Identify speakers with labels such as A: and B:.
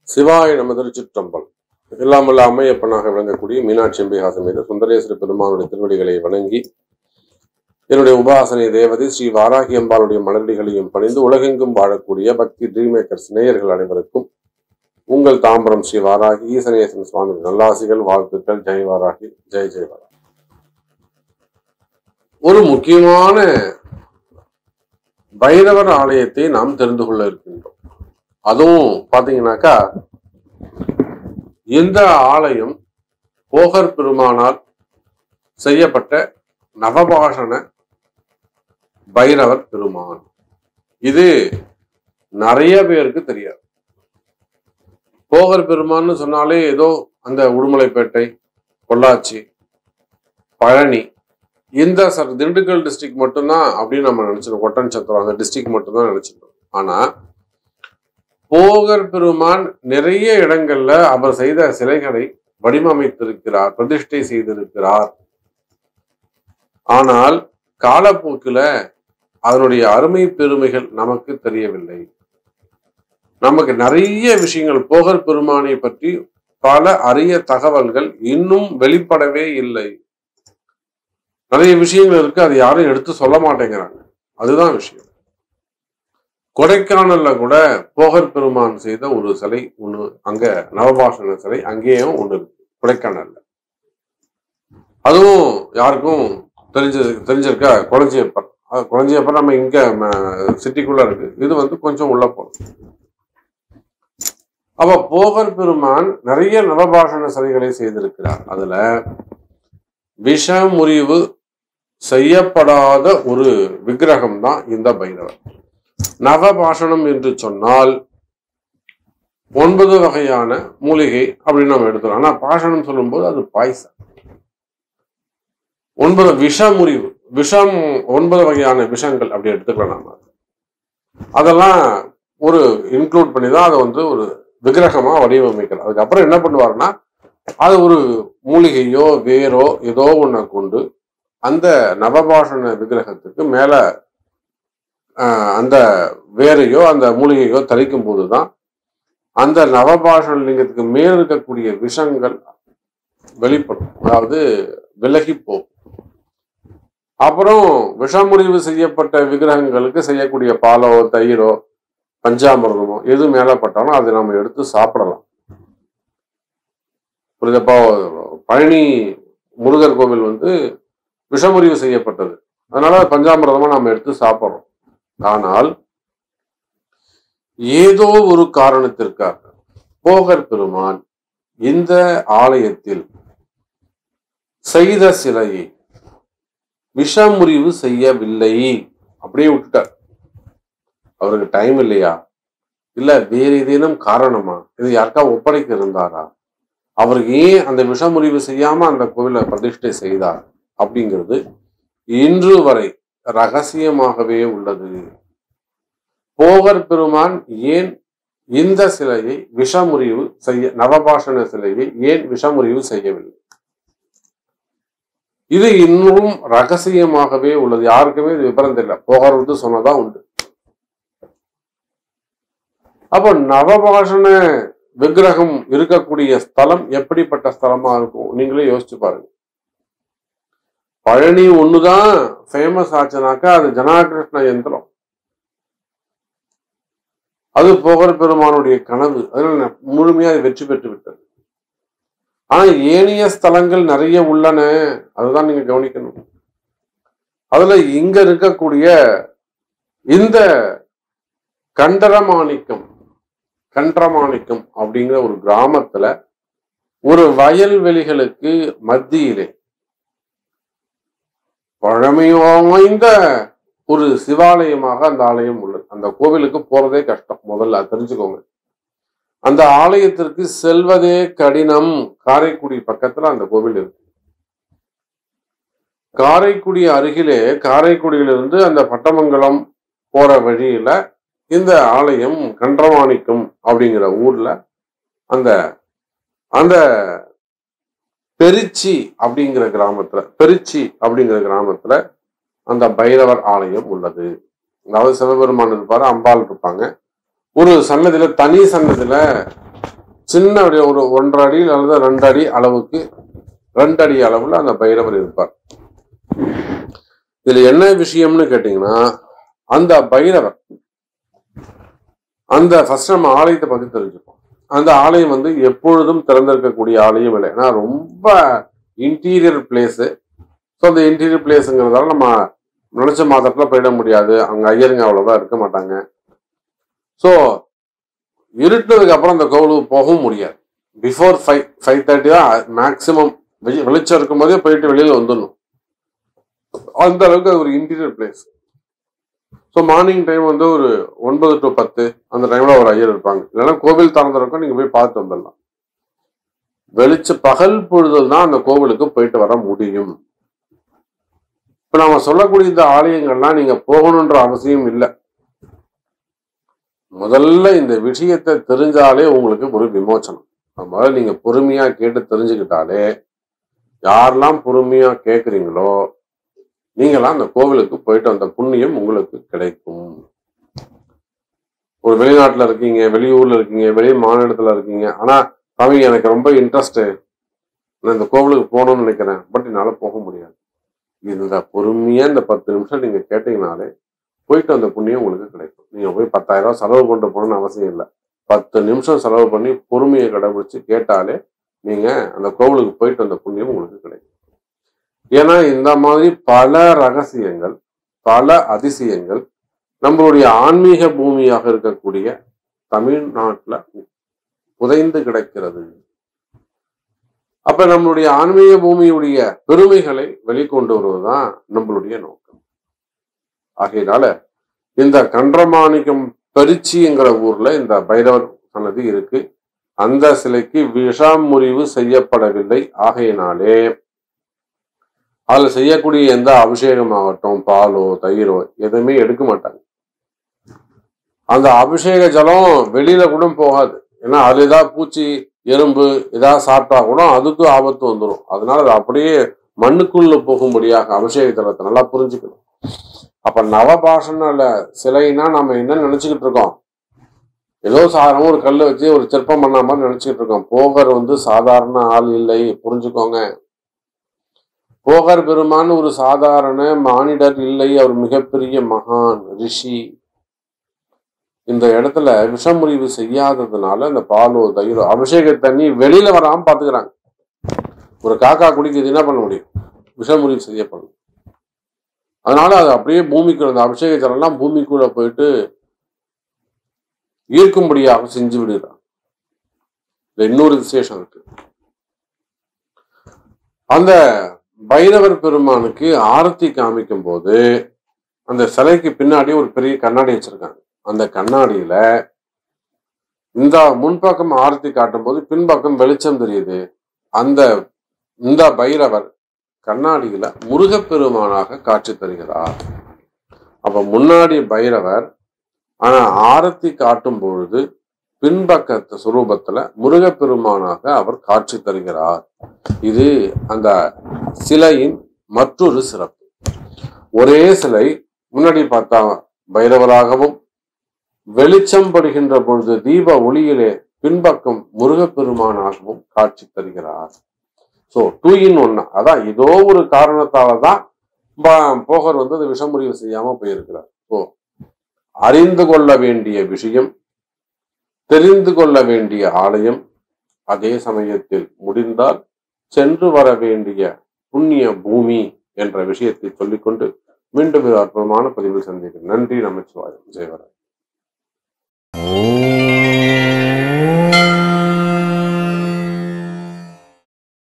A: சிவாய நம திருச்சிற்றம்பல் எல்லாம் வல்ல அம்மையப்பனாக விளங்கக்கூடிய மீனாட்சி அம்பிகா சமேத சுந்தரேஸ்வர பெருமானுடைய திருவடிகளை வணங்கி என்னுடைய உபாசனை தேவதை ஸ்ரீ வாராகி அம்பாளுடைய மலரடிகளையும் பணிந்து உலகெங்கும் வாழக்கூடிய பக்தி ட்ரீம் மேக்கர்ஸ் நேயர்கள் அனைவருக்கும் உங்கள் தாம்பரம் ஸ்ரீ வாராகி ஈசனேசன் சுவாமி நல்லாசிகள் வாழ்த்துக்கள் ஜெய் வாராகி ஜெய் ஜெய் வாராகி ஒரு முக்கியமான பைரவர் ஆலயத்தை நாம் தெரிந்து கொள்ள இருக்கின்றோம் அதுவும் பாத்தீங்கன்னாக்கா இந்த ஆலயம் போகர் பெருமானால் செய்யப்பட்ட நவபாஷண பைரவர் பெருமான் இது நிறைய பேருக்கு தெரியாது போகர் பெருமான்னு சொன்னாலே ஏதோ அந்த உடுமலைப்பேட்டை பொள்ளாச்சி பழனி இந்த சர் திண்டுக்கல் டிஸ்ட்ரிக்ட் மட்டும்தான் அப்படின்னு நம்ம நினைச்சிருக்கோம் ஒட்டன்சத்திரம் அந்த டிஸ்ட்ரிக்ட் மட்டும்தான் நினைச்சிருக்கோம் ஆனா போகர் பெருமான் நிறைய இடங்கள்ல அவர் செய்த சிலைகளை வடிவமைத்திருக்கிறார் பிரதிஷ்டை செய்திருக்கிறார் ஆனால் காலப்போக்கில் அதனுடைய அருமை பெருமைகள் நமக்கு தெரியவில்லை நமக்கு நிறைய விஷயங்கள் போகர் பெருமானை பற்றி பல அரிய தகவல்கள் இன்னும் வெளிப்படவே இல்லை நிறைய விஷயங்கள் இருக்கு அது யாரும் எடுத்து சொல்ல மாட்டேங்கிறாங்க அதுதான் விஷயம் கொடைக்கானல்ல கூட போகர் பெருமான் செய்த ஒரு சிலை ஒண்ணு அங்க நவபாஷண சிலை அங்கேயும் ஒண்ணு இருக்கு கொடைக்கானல்ல அதுவும் யாருக்கும் தெரிஞ்சது தெரிஞ்சிருக்கா குளஞ்சியப்பர் அது குளஞ்சியப்பர் நம்ம இங்க சிட்டிக்குள்ள இருக்கு இது வந்து கொஞ்சம் உள்ள போகும் அப்ப போகர் பெருமான் நிறைய நவபாஷண சிலைகளை செய்திருக்கிறார் அதுல விஷமுறிவு செய்யப்படாத ஒரு விக்கிரகம் தான் இந்த பைரவர் நவபாஷணம் என்று சொன்னால் ஒன்பது வகையான மூலிகை அப்படின்னு நம்ம எடுத்துக்கலாம் ஆனா பாஷணம் சொல்லும்போது அது பாய்சன் ஒன்பது விஷமுறிவு விஷம் ஒன்பது வகையான விஷங்கள் அப்படி எடுத்துக்கலாம் நாம அதெல்லாம் ஒரு இன்க்ளூட் பண்ணி தான் அதை வந்து ஒரு விக்கிரகமா வடிவமைக்கிறோம் அதுக்கப்புறம் என்ன பண்ணுவாருன்னா அது ஒரு மூலிகையோ வேரோ ஏதோ ஒன்றை கொண்டு அந்த நவபாஷண விக்கிரகத்துக்கு மேல அந்த வேரையோ அந்த மூலிகையோ தளிக்கும் போதுதான் அந்த நவபாஷண லிங்கத்துக்கு மேல் இருக்கக்கூடிய விஷங்கள் வெளிப்படும் அதாவது விலகி போகும் அப்புறம் விஷமுறிவு செய்யப்பட்ட விக்கிரகங்களுக்கு செய்யக்கூடிய பாலோ தயிரோ பஞ்சாமிரதமோ எது மேல பட்டாலும் அதை நம்ம எடுத்து சாப்பிடலாம் புரியுதப்பா பழனி முருகர் கோவில் வந்து விஷமுறிவு செய்யப்பட்டது அதனால பஞ்சாமிரதமா நம்ம எடுத்து சாப்பிட்றோம் ஆனால் ஏதோ ஒரு காரணத்திற்காக போகர் பெருமான் இந்த ஆலயத்தில் செய்த சிலையை விஷமுறிவு செய்யவில்லை அப்படியே விட்டுட்டார் அவருக்கு டைம் இல்லையா இல்ல வேற ஏதேனும் காரணமா இது யாருக்கா ஒப்படைக்க இருந்தாரா அவருக்கு ஏன் அந்த விஷமுறிவு செய்யாம அந்த கோவிலை பிரதிஷ்டை செய்தார் அப்படிங்கிறது இன்று வரை ரகசியமாகவே உள்ளது போகர் பெருமான் ஏன் இந்த சிலையை விஷமுறிவு செய்ய நவபாஷண சிலையை ஏன் விஷமுறிவு செய்யவில்லை இது இன்னும் ரகசியமாகவே உள்ளது யாருக்குமே இது விபரம் தெரியல போகர் வந்து சொன்னதா உண்டு அப்போ நவபாஷண விக்கிரகம் இருக்கக்கூடிய ஸ்தலம் எப்படிப்பட்ட ஸ்தலமா இருக்கும் நீங்களே யோசிச்சு பாருங்க பழனி ஒண்ணுதான் ஃபேமஸ் ஆச்சுனாக்கா அது ஜனாகிருஷ்ண யந்திரம் அது போகர் பெருமானுடைய கனவு அதனால முழுமையா வெற்றி பெற்று விட்டது ஆனா ஏனைய ஸ்தலங்கள் நிறைய உள்ளன அதுதான் நீங்க கவனிக்கணும் அதுல இங்க இருக்கக்கூடிய இந்த கண்டரமாணிக்கம் கண்டரமாணிக்கம் அப்படிங்கிற ஒரு கிராமத்துல ஒரு வயல்வெளிகளுக்கு மத்தியிலே பழமை வாய்ந்த ஒரு சிவாலயமாக அந்த ஆலயம் உள்ளது அந்த கோவிலுக்கு போறதே கஷ்டம் முதல்ல தெரிஞ்சுக்கோங்க அந்த ஆலயத்திற்கு செல்வதே கடினம் காரைக்குடி பக்கத்துல அந்த கோவில் இருக்கு காரைக்குடி அருகிலே காரைக்குடியிலிருந்து அந்த பட்டமங்கலம் போற வழியில இந்த ஆலயம் கன்றமாணிக்கம் அப்படிங்கிற ஊர்ல அந்த அந்த பெருச்சி அப்படிங்கிற கிராமத்துல பெருச்சி அப்படிங்கிற கிராமத்துல அந்த பைரவர் ஆலயம் உள்ளது அதாவது சிவபெருமான் இருப்பாரு அம்பாள் இருப்பாங்க ஒரு சன்னதியில தனி சன்னதியில சின்ன அப்படியே ஒரு ஒன்றரை அடி அல்லது ரெண்டு அடி அளவுக்கு ரெண்டு அடி அளவுல அந்த பைரவர் இருப்பார் இதுல என்ன விஷயம்னு கேட்டீங்கன்னா அந்த பைரவர் அந்த ஃபர்ஸ்ட் நம்ம ஆலயத்தை பத்தி தெரிஞ்சுப்போம் அந்த ஆலயம் வந்து எப்பொழுதும் திறந்திருக்கக்கூடிய ஆலயம் இல்லை ஏன்னா ரொம்ப இன்டீரியர் பிளேஸு ஸோ அந்த இன்டீரியர் பிளேஸுங்கிறதால நம்ம நினைச்ச மாதத்துல போயிட முடியாது அங்க ஐயருங்க அவ்வளவா இருக்க மாட்டாங்க ஸோ இருட்டுனதுக்கு அப்புறம் அந்த கோவிலுக்கு போகவும் முடியாது பிஃபோர் ஃபைவ் ஃபைவ் தேர்ட்டி தான் மேக்சிமம் வெளிச்சம் இருக்கும் போதே போயிட்டு வெளியில வந்துடணும் அந்த அளவுக்கு அது ஒரு interior place so morning time வந்து ஒரு ஒன்பது டு பத்து அந்த டைம்ல ஒரு ஐயர் இருப்பாங்க இல்லைன்னா கோவில் திறந்திருக்கும் நீங்க போய் பார்த்து வந்துடலாம் வெளிச்ச பகல் பொழுதில் தான் அந்த கோவிலுக்கு போயிட்டு வர முடியும் இப்ப நாம சொல்லக்கூடிய இந்த ஆலயங்கள்லாம் நீங்க போகணுன்ற அவசியம் இல்லை முதல்ல இந்த விஷயத்தை தெரிஞ்சாலே உங்களுக்கு ஒரு விமோச்சனம் முதல்ல நீங்க பொறுமையா கேட்டு தெரிஞ்சுக்கிட்டாலே யாரெல்லாம் பொறுமையா கேட்குறீங்களோ நீங்களாம் அந்த கோவிலுக்கு போயிட்டு வந்த புண்ணியம் உங்களுக்கு கிடைக்கும் ஒரு வெளிநாட்டுல இருக்கீங்க வெளியூர்ல இருக்கீங்க வெளி மாநிலத்துல இருக்கீங்க ஆனா சாமி எனக்கு ரொம்ப இன்ட்ரெஸ்ட் நான் இந்த கோவிலுக்கு போகணும்னு நினைக்கிறேன் பட் என்னால போக முடியாது இந்த பொறுமையா இந்த பத்து நிமிஷம் நீங்க கேட்டீங்கனாலே போயிட்டு வந்த புண்ணியம் உங்களுக்கு கிடைக்கும் நீங்க போய் பத்தாயிரம் ரூபாய் செலவு கொண்டு போகணும்னு அவசியம் இல்லை பத்து நிமிஷம் செலவு பண்ணி பொறுமையை கடைபிடிச்சு கேட்டாலே நீங்க அந்த கோவிலுக்கு போயிட்டு வந்த புண்ணியம் உங்களுக்கு கிடைக்கும் ஏன்னா இந்த மாதிரி பல ரகசியங்கள் பல அதிசயங்கள் நம்மளுடைய ஆன்மீக பூமியாக இருக்கக்கூடிய தமிழ்நாட்டுல புதைந்து கிடக்கிறது அப்ப நம்மளுடைய ஆன்மீக பூமியுடைய பெருமைகளை வெளிக்கொண்டு வருவதுதான் நம்மளுடைய நோக்கம் ஆகையினால இந்த கன்றமாணிக்கம் பரிச்சிங்கிற ஊர்ல இந்த பைரவர் சன்னதி இருக்கு அந்த சிலைக்கு விஷமுறிவு செய்யப்படவில்லை ஆகையினாலே அதுல செய்யக்கூடிய எந்த அபிஷேகமாகட்டும் பாலோ தயிரோ எதுவுமே எடுக்க மாட்டாங்க அந்த அபிஷேக ஜலம் வெளியில கூட போகாது ஏன்னா அதுல ஏதாவது பூச்சி எறும்பு ஏதாவது சாப்பிட்டா கூட அதுக்கும் ஆபத்து வந்துடும் அதனால அது அப்படியே மண்ணுக்குள்ள போகும்படியாக அபிஷேக ஜலத்தை நல்லா புரிஞ்சுக்கணும் அப்ப நவபாஷணல சிலைனா நம்ம என்ன நினைச்சுக்கிட்டு இருக்கோம் ஏதோ சாதாரண ஒரு கல்லை வச்சு ஒரு சிற்பம் பண்ண மாதிரி நினைச்சுக்கிட்டு இருக்கோம் போகர் வந்து சாதாரண ஆள் இல்லை புரிஞ்சுக்கோங்க போகர் பெருமான் ஒரு சாதாரண மானிடர் இல்லை அவர் மிகப்பெரிய மகான் ரிஷி இந்த இடத்துல விஷமுறிவு செய்யாததுனால இந்த பாலோ தயிரோ அபிஷேக தண்ணி வெளியில வராம பாத்துக்கிறாங்க ஒரு காக்கா குடிக்குது என்ன பண்ண முடியும் விஷமுறிவு செய்யப்படும் அதனால அது அப்படியே பூமிக்குள்ள அந்த அபிஷேக ஜலம்லாம் பூமிக்குள்ள போயிட்டு ஈர்க்கும்படியாக செஞ்சு விடுகிறான் இதுல இன்னொரு விசேஷம் இருக்கு அந்த பைரவர் பெருமானுக்கு ஆரத்தி காமிக்கும் போது அந்த சிலைக்கு பின்னாடி ஒரு பெரிய கண்ணாடி வச்சிருக்காங்க அந்த கண்ணாடியில இந்த முன்பக்கம் ஆரத்தி காட்டும் போது பின்பக்கம் வெளிச்சம் தெரியுது அந்த இந்த பைரவர் கண்ணாடியில முருகப்பெருமானாக காட்சி தருகிறார் அப்ப முன்னாடி பைரவர் ஆனா ஆரத்தி காட்டும் பொழுது பின்பக்கத்து சுரூபத்துல முருகப்பெருமானாக அவர் காட்சி தருகிறார் இது அந்த சிலையின் மற்றொரு சிறப்பு ஒரே சிலை முன்னாடி பார்த்தா பைரவராகவும் வெளிச்சம் படுகின்ற பொழுது தீப ஒளியிலே பின்பக்கம் முருகப்பெருமானாகவும் காட்சி தருகிறார் சோ டூ இன் ஒன் அதான் ஏதோ ஒரு காரணத்தால தான் ப- போகர் வந்து அந்த விஷமுறிவு செய்யாம போயிருக்கிறார் ஓ அறிந்து கொள்ள வேண்டிய விஷயம் தெரிந்து கொள்ள வேண்டிய ஆலயம் அதே சமயத்தில் முடிந்தால் சென்று வர வேண்டிய புண்ணிய பூமி என்ற விஷயத்தை சொல்லிக்கொண்டு மீண்டும் ஒரு அற்புதமான பதிவில் சந்திக்கிறேன் நன்றி நமச்சிவாயம் ஜெயவராய்